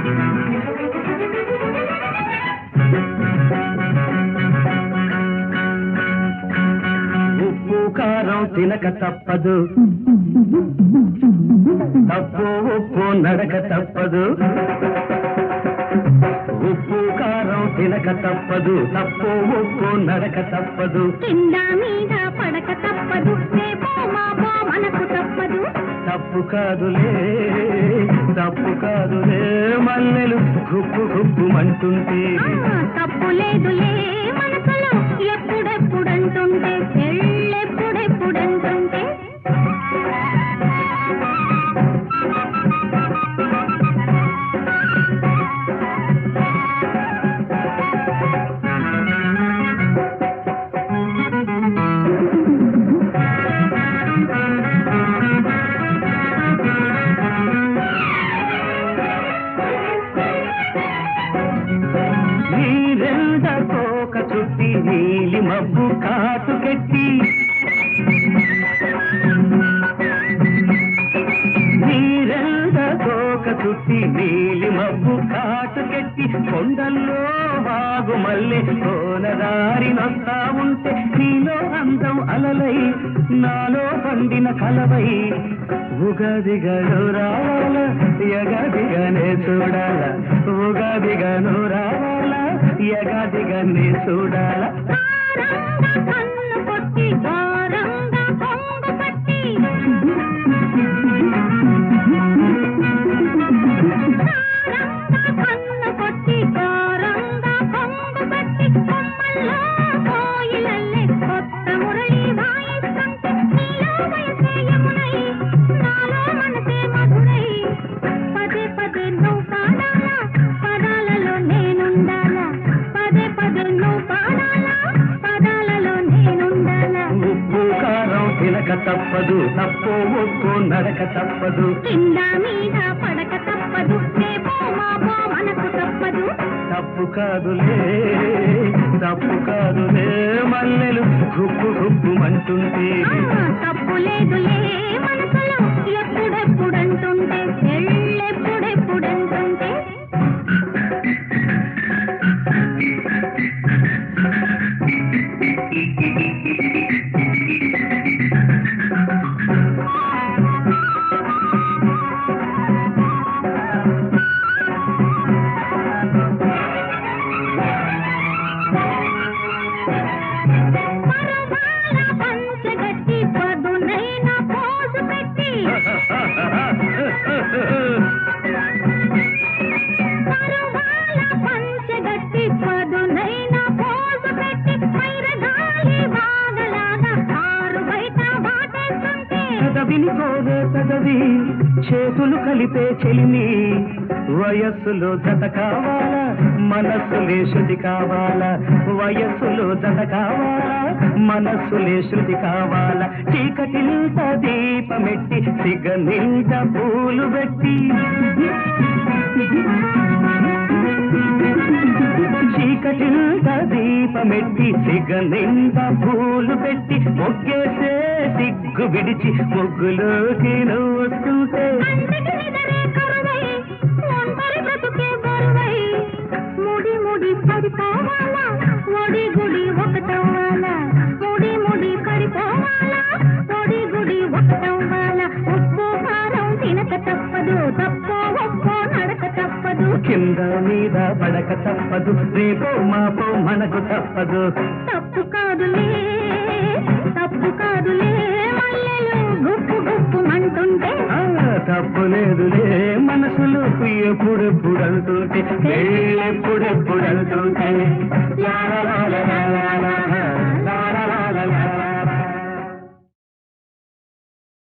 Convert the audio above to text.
ఉప్పు కారం తినక తప్పదు తప్పు ఉప్పు నడక తప్పదు ఉప్పు కారం తినక తప్పదు తప్పు ఉప్పు నడక తప్పదు కింద మీద పడక తప్పదు రేపో మాపో మనకు తప్పదు తప్పు కాదులే తప్పు కాదులే మల్లెలు గుప్పు గుప్పుమంటుంటే ఆ, తప్పు లేదులే మనసులో ఎప్పుడెప్పుడంటుంటే ఎళ్ళెప్పుడెప్పుడంటుంటే నీరెండ తోక చుట్టి నీలి మబ్బు కాటుకెట్టి నీరెండ తోక చుట్టి నీలి మబ్బు కాటుకెట్టి కొండల్లో బాగు మళ్ళీ కోనదారి నొస్తా ఉంటే నీలో అందం అలలై నాలో పండిన కలవై ఉగదిగను రావాల ఎగదిగనే చూడాల ఉగదిగను రావాల ఎగదిగనే చూడాల ఘోరంగా కన్ను కొట్టి ఘోరంగా కొంగు పట్టి ఘోరంగా కన్ను కొట్టి ఘోరంగా కొంగు పట్టి కొమ్మల్లో కోయిలల్లే కొత్త మురళి వాయిస్తుంటే నీలో వయసే యమునై నాలో మనసే మధురై పదే పదే నువ్వు పాడాలా పదాలలో నేనుండాలా పదే పదే నువ్వు పాడాలా పదాలలో నేనుండాలా ఉప్పు కారం తినక తప్పదు తప్పు ఉప్పు నడక తప్పదు కింద మీద పడక తప్పదు రేపో మాపో మనకు తప్పదు తప్పు కాదులే తప్పు కాదులే మల్లెలు గుప్పు గుప్పుమంటుంటే ఆ, తప్పు లేదులే మనసులో ఎప్పుడెప్పుడంటుంటే ఎళ్ళెప్పుడెప్పుడంటుంటే పరవాల పంచగట్టి పదునైన పోజు పెట్టి పరవాల పంచగట్టి పదునైన పోజు పెట్టి పైరగాలి వాగలాగా కారు బయట బాటేస్తుంటే పెదవిని కోరే పెదవి చేతులు కలిపే చెలిమి వయస్సులో జత కావాలా మనస్సులే శృతి కావాలా వయస్సులో జత కావాలా మనస్సులే శృతి కావాలా చీకటి నింట దీపమెట్టి సిగ నింట పూలు పెట్టి చీకటి నింట దీపమెట్టి సిగ నింట పూలు పెట్టి మొగ్గేసే సిగ్గు విడిచి ముగ్గులోకి నువ్వు వస్తుంటే కంటికి నిదరే కరువై ఒంటరి బ్రతుకే బరువై ముడి ముడి పడిపోవాలా ఒడి గుడి ఒకటవ్వాలా ముడి ముడి పడిపోవాలా ఒడి గుడి ఒకటవ్వాలా ఉప్పు కారం తినక తప్పదు తప్పో ఒప్పో నడక తప్పదు కింద మీద పడక తప్పదు రేపో మాపో మనకు తప్పదు తప్పు కాదులే తప్పు కాదులే మల్లెలు గుప్పు గుప్పు మంటుంటే ఆ, తప్పు లేదులే మనసులు ఎప్పుడెప్పుడు అంటుంటే ఎప్పుడెప్పుడు అంటుంటే లా లా లా లా లా లా.